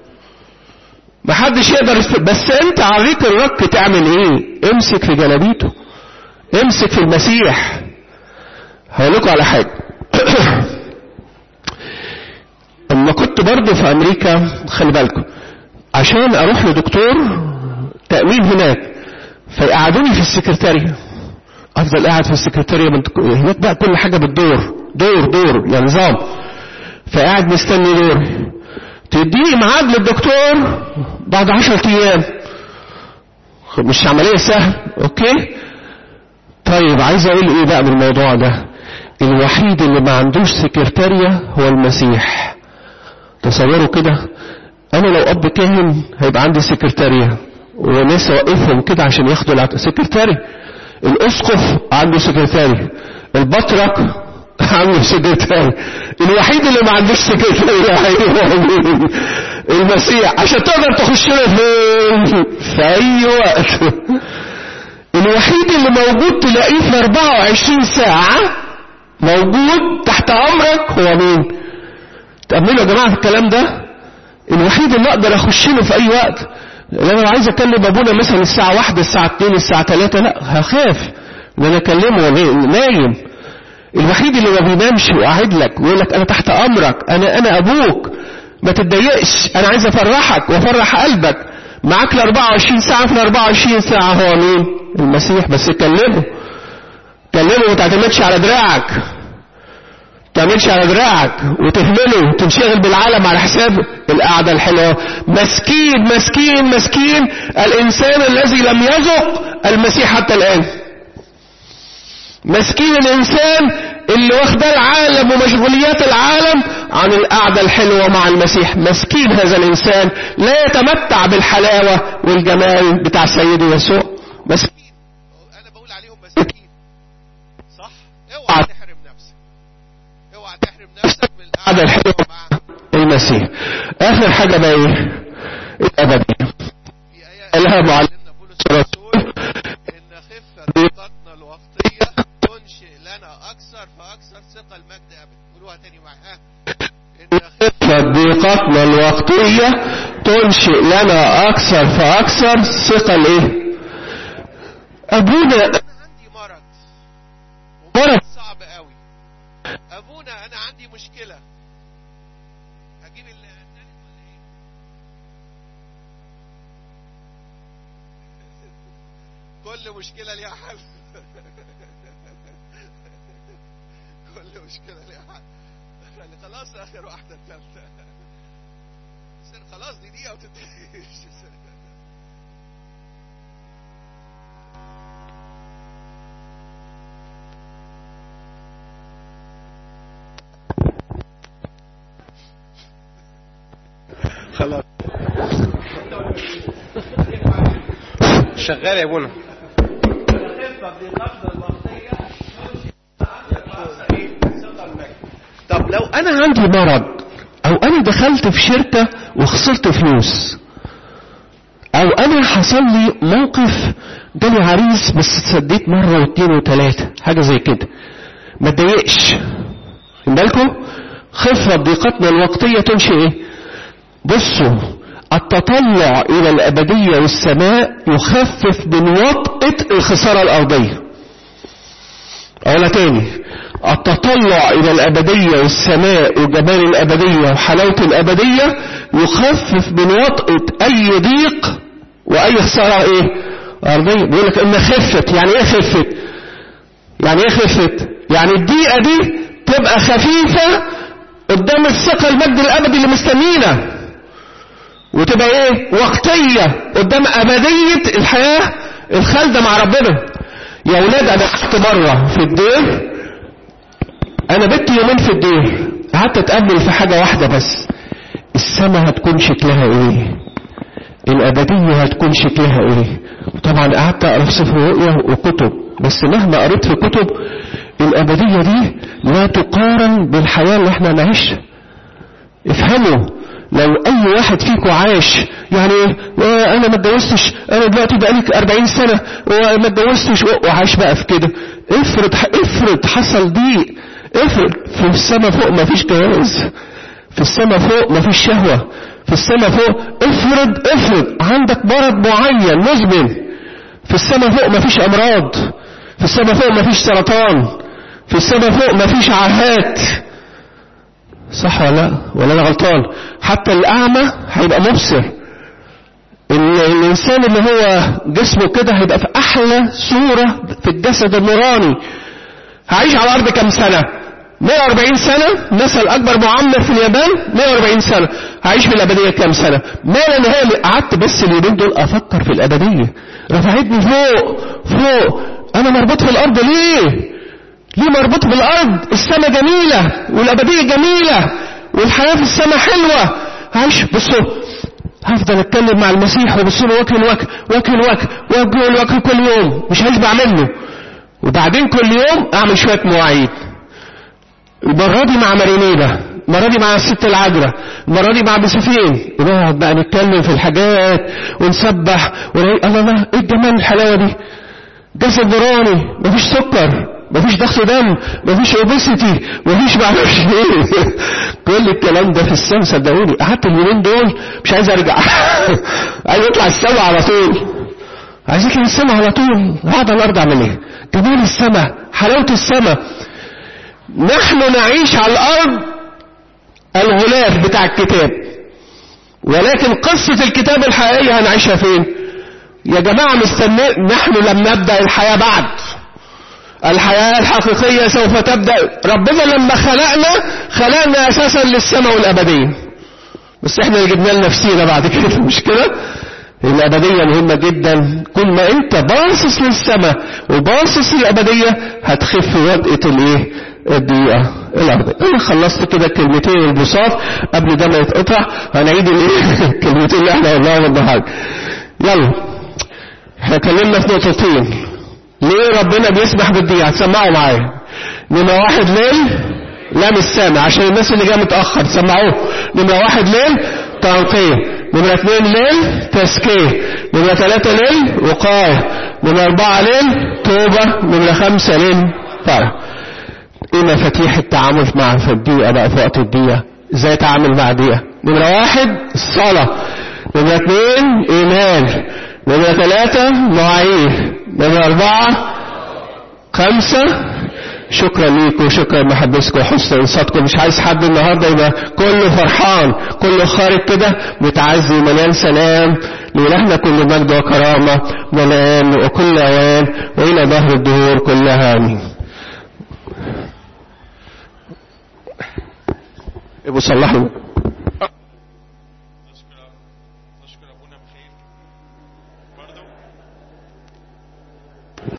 محدش يقدر يقفل بس انت عريك الرك تعمل ايه امسك في جلابيته امسك في المسيح هقول لكم على حاجه اما كنت برضه في امريكا خلي بالكم عشان اروح لدكتور تأمين هناك فيقعدوني في السكرتارية افضل قاعد في السكرتارية من هناك بقى كل حاجة بالدور دور دور يعني نظام فقاعد مستني دور تديني ميعاد للدكتور بعد عشرة ايام مش عملية سهل اوكي طيب عايز اقول ايه بقى من الموضوع ده الوحيد اللي ما عندوش سكرتارية هو المسيح تصوروا كده انا لو اب كاهن هيبقى عندي سكرتارية وناس اوقفهم كده عشان ياخدوا العت... سكرتاري الاسقف عنده سكرتاري البطرك عنده سكرتاري الوحيد اللي ما عندوش سكرتاري هو مين؟ المسيح عشان تقدر تخش له فين في اي وقت الوحيد اللي موجود تلاقيه في 24 ساعة موجود تحت امرك هو مين تأملوا يا جماعة في الكلام ده الوحيد اللي اقدر اخش له في اي وقت انا لو عايز اكلم ابونا مثلا الساعة واحدة الساعة اتنين الساعة تلاتة لا هخاف ان انا اكلمه نايم الوحيد اللي ما بينامش وقاعد لك ويقول لك انا تحت امرك انا انا ابوك ما تتضايقش انا عايز افرحك وافرح قلبك معاك ال 24 ساعة في ال 24 ساعة هو مين؟ المسيح بس كلمه كلمه وما تعتمدش على دراعك تعملش على دراعك وتهمله وتنشغل بالعالم على حساب القعدة الحلوة مسكين مسكين مسكين الإنسان الذي لم يذق المسيح حتى الآن مسكين الإنسان اللي واخد العالم ومشغوليات العالم عن القعدة الحلوة مع المسيح مسكين هذا الإنسان لا يتمتع بالحلاوة والجمال بتاع سيده يسوع مسكين انا بقول عليهم مساكين صح اوعى تحرم نفسك اوعى تحرم نفسك من القعدة الحلوة مع المسيح آخر حاجة بقى إيه؟ الأبدية في آية قالها معلم معلمنا بولس الرسول إن خفة ضيقتنا الوقتية تنشئ لنا أكثر فأكثر ثقة المجد أبدا قولوها تاني معايا إن خفة فضيقتنا الوقتية تنشئ لنا أكثر فأكثر ثقة الإيه؟ أبونا أنا عندي مرض مرض صعب قوي أبونا أنا عندي مشكلة أجيب ال- التالت ولا إيه؟ كل مشكلة ليها حل كل مشكلة ليها حل خلي خلاص آخر واحدة التالتة سر خلاص دي دقيقة وتنتهي خلاص شغال يا ابونا طب لو أنا عندي مرض أو أنا دخلت في شركة وخسرت فلوس أو أنا حصل لي موقف جالي عريس بس اتسديت مرة واثنين وثلاثة حاجة زي كده ما تضايقش خد بالكم خفة ضيقتنا الوقتية تنشئ ايه بصوا التطلع إلى الأبدية والسماء يخفف من وطأة الخسارة الأرضية أولا تاني التطلع إلى الأبدية والسماء وجمال الأبدية وحلاوة الأبدية يخفف من وطأة أي ضيق وأي خسارة إيه؟ أرضية بيقول لك إن خفت يعني إيه خفت؟ يعني إيه خفت؟ يعني الضيقة دي تبقى خفيفة قدام الثقة المجد الأبدي اللي مستنينا وتبقى إيه؟ وقتية قدام أبدية الحياة الخالدة مع ربنا يا ولاد أنا قعدت مرة في الدير أنا بت يومين في الدير قعدت أتأمل في حاجة واحدة بس السماء هتكون شكلها إيه؟ الأبدية هتكون شكلها إيه؟ طبعا قعدت أقرأ في سفر رؤيا وكتب بس مهما قريت في كتب الأبدية دي لا تقارن بالحياة اللي احنا نعيشها افهموا لو اي واحد فيكم عايش يعني ايه انا ما اتجوزتش انا دلوقتي بقالي 40 سنه وما اتجوزتش وعايش بقى في كده افرض افرض حصل ضيق افرض في السماء فوق ما فيش جواز في السماء فوق ما فيش شهوه في السماء فوق افرض افرض عندك مرض معين مزمن في السماء فوق ما فيش امراض في السماء فوق ما فيش سرطان في السماء فوق ما فيش عاهات صح ولا لا ولا انا غلطان حتى الاعمى هيبقى مبصر ال- الانسان اللي هو جسمه كده هيبقى في احلى صورة في الجسد النوراني هعيش على الارض كام سنة 140 سنة مثل اكبر معمر في اليابان 140 سنة هعيش في الابدية كام سنة ما لا نهاية قعدت بس اليومين دول افكر في الابدية رفعتني فوق فوق انا مربوط في الارض ليه ليه مربوط بالارض السماء جميلة والابدية جميلة والحياة في السماء حلوة عايش بصوا هفضل اتكلم مع المسيح وبص له وجه لوجه وجه لوجه وجه لوجه كل يوم مش هشبع منه وبعدين كل يوم اعمل شوية مواعيد المرة دي مع مارينينا المرة دي مع الست العذراء المرة دي مع بسفين ونقعد بقى نتكلم في الحاجات ونسبح ونقول الله الله ايه الجمال الحلاوة دي جسد نوراني مفيش سكر مفيش ضغط دم مفيش اوبيسيتي مفيش معرفش ايه كل الكلام ده في السما صدقوني قعدت اليومين دول مش عايز ارجع عايز اطلع السما على طول عايز اطلع السما على طول هقعد على الارض اعمل ايه جمال السما حلاوه السما نحن نعيش على الارض الغلاف بتاع الكتاب ولكن قصة الكتاب الحقيقية هنعيشها فين يا جماعة مستني نحن لم نبدأ الحياة بعد الحياة الحقيقية سوف تبدأ ربنا لما خلقنا خلقنا أساسا للسماء والأبدية بس احنا اللي جبنا لنفسينا بعد كده مش كده الأبدية مهمة جدا كل ما أنت باصص للسماء وباصص للأبدية هتخف وطئة الإيه؟ الدقيقة الأرضية أنا خلصت كده كلمتين البساط قبل ده ما يتقطع هنعيد الإيه؟ الكلمتين اللي احنا قلناهم النهارده يلا احنا اتكلمنا في نقطتين ليه ربنا بيسمح بالدقيقة هتسمعوا معايا نمرة واحد ليل لا مش سامع عشان الناس اللي جايه متأخر سمعوه نمرة واحد ليل تنقية نمرة اثنين ليل تزكية نمرة ثلاثة ليل وقاية نمرة أربعة ليل توبة نمرة خمسة ليل فرح ايه مفاتيح التعامل مع في الدقيقة بقى في وقت الدقيقة ازاي اتعامل مع الدقيقة نمرة واحد الصلاة نمرة اثنين ايمان نمرة ثلاثة مواعيد نمرة أربعة خمسة شكرا ليكم وشكرا لمحبسكم وحسن انصاتكم مش عايز حد النهارده يبقى كله فرحان كله خارج كده متعزي مليان سلام لإلهنا كل مجد وكرامة ملان وكل أوان وإلى ظهر الدهور كلها آمين ابو صلحوا